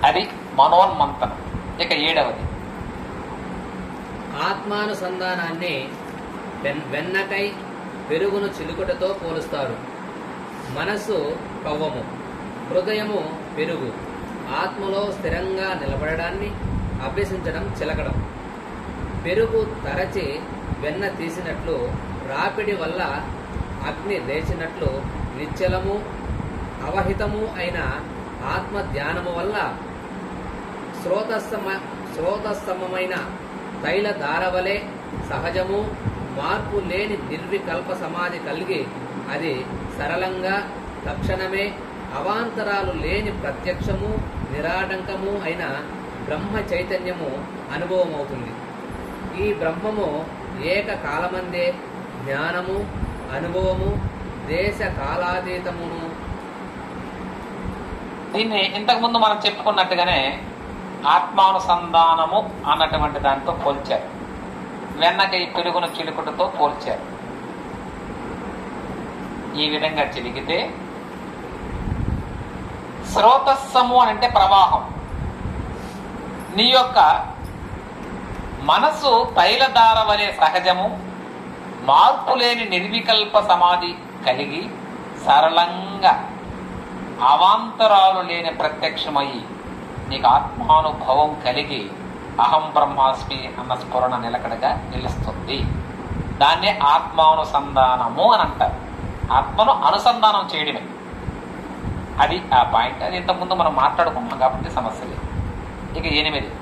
అది మనోన్మంతనం ఇక ఏడవది ఆత్మానుసంధానాన్ని వెన్- వెన్నకై పెరుగును చిలుకుటతో పోలుస్తారు మనస్సు కవ్వము హృదయము పెరుగు ఆత్మలో స్థిరంగా నిలబడడాన్ని అభ్యసించడం చిలకడం పెరుగు తరచి వెన్న తీసినట్లు రాపిడి వల్ల అగ్ని లేచినట్లు నిశ్చలము అవహితము అయిన ఆత్మ ధ్యానము వల్ల శ్రోతస్తమ శ్రోతస్తమమైన తైల దారవలే సహజము మార్పు లేని నిర్వికల్ప సమాధి కలిగి అది సరళంగా తక్షణమే అవాంతరాలు లేని ప్రత్యక్షము నిరాటంకము అయిన బ్రహ్మ చైతన్యము అనుభవమవుతుంది ఈ బ్రహ్మము ఏకకాలమందే జ్ఞానము అనుభవము దేశ కాలాతీతమును దీన్ని ఇంతకుముందు మనం చెప్పుకున్నట్టుగానే ఆత్మానుసంధానము అన్నటువంటి దాంతో పోల్చారు వెన్నకై పెరుగును చిలుకుటతో పోల్చారు ఈ విధంగా చిలికితే స్రోతస్సము అని అంటే ప్రవాహం నీ యొక్క మనసు తైలధార వలె సహజము మార్పు లేని నిర్వికల్ప సమాధి కలిగి సరళంగా అవాంతరాలు లేని ప్రత్యక్షమయ్యి నీకు ఆత్మానుభవం కలిగి అహం బ్రహ్మాస్మి అన్న స్ఫురణ నిలకడగా నిలుస్తుంది దాన్నే ఆత్మానుసంధానము అని అంటారు ఆత్మను అనుసంధానం చేయడమే అది ఆ పాయింట్ అది ఇంతకుముందు మనం మాట్లాడుకున్నాం కాబట్టి సమస్య లేదు ఇక ఎనిమిది